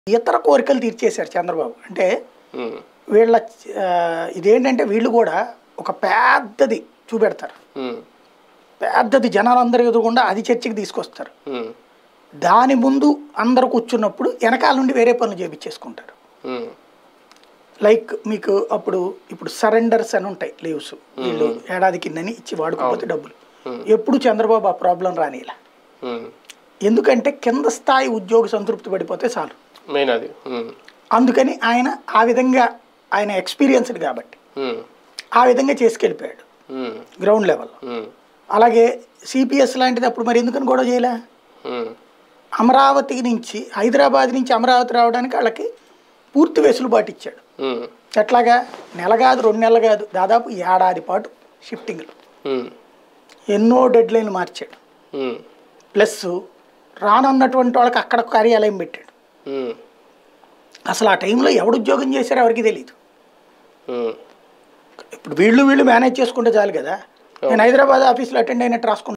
ఇతర కోరికలు తీర్చేశారు చంద్రబాబు అంటే ఉమ్, వీళ్ళ ఆ, ఇదేంటంటే వీళ్ళు కూడా ఒక పెద్దది చూపెడతారు ఉమ్, పెద్దది జనాలందరూ ఎదురుగుండా అది చర్చకి తీసుకొస్తారు ఉమ్, దాని ముందు అందరూ కూర్చున్నప్పుడు వెనకాల నుండి వేరే పనులు చేపించేసుకుంటారు ఉమ్, లైక్ మీకు అప్పుడు ఇప్పుడు సరెండర్స్ అని ఉంటాయి లీవ్స్ వీళ్ళు ఏడాది కిందని ఇచ్చి వాడుకోకపోతే డబ్బులు ఎప్పుడు చంద్రబాబు ఆ ప్రాబ్లం రానిలా ఉమ్. ఎందుకంటే కింద స్థాయి ఉద్యోగి సంతృప్తి పడిపోతే చాలు మెయిన్ అది ఉమ్, అందుకని ఆయన ఆ విధంగా ఆయన ఎక్స్పీరియన్స్డ్ కాబట్టి ఉమ్, ఆ విధంగా చేసుకెళ్ళిపోయాడు ఉమ్, గ్రౌండ్ లెవెల్లో ఉమ్, అలాగే సిపిఎస్ లాంటిది అప్పుడు మరి ఎందుకని గొడవ చేయలే ఉమ్, అమరావతి నుంచి హైదరాబాద్ నుంచి అమరావతి రావడానికి వాళ్ళకి పూర్తి వెసులుబాటు ఇచ్చాడు ఉమ్, ఎట్లాగా నెల కాదు రెండు నెలలు కాదు దాదాపు ఏడాది పాటు షిఫ్టింగ్లు ఉమ్, ఎన్నో డెడ్ లైన్లు మార్చాడు ఉమ్, ప్లస్ రానున్నటువంటి వాళ్ళకి అక్కడ కార్యాలయం పెట్టాడు ఉమ్, అసలు ఆ టైంలో ఎవడు ఉద్యోగం చేశారో ఎవరికి తెలియదు ఉమ్. ఇప్పుడు వీళ్ళు వీళ్ళు మేనేజ్ చేసుకుంటే చాలు కదా నేను హైదరాబాద్ ఆఫీస్లో అటెండ్ అయినట్టు రాసుకుంటాను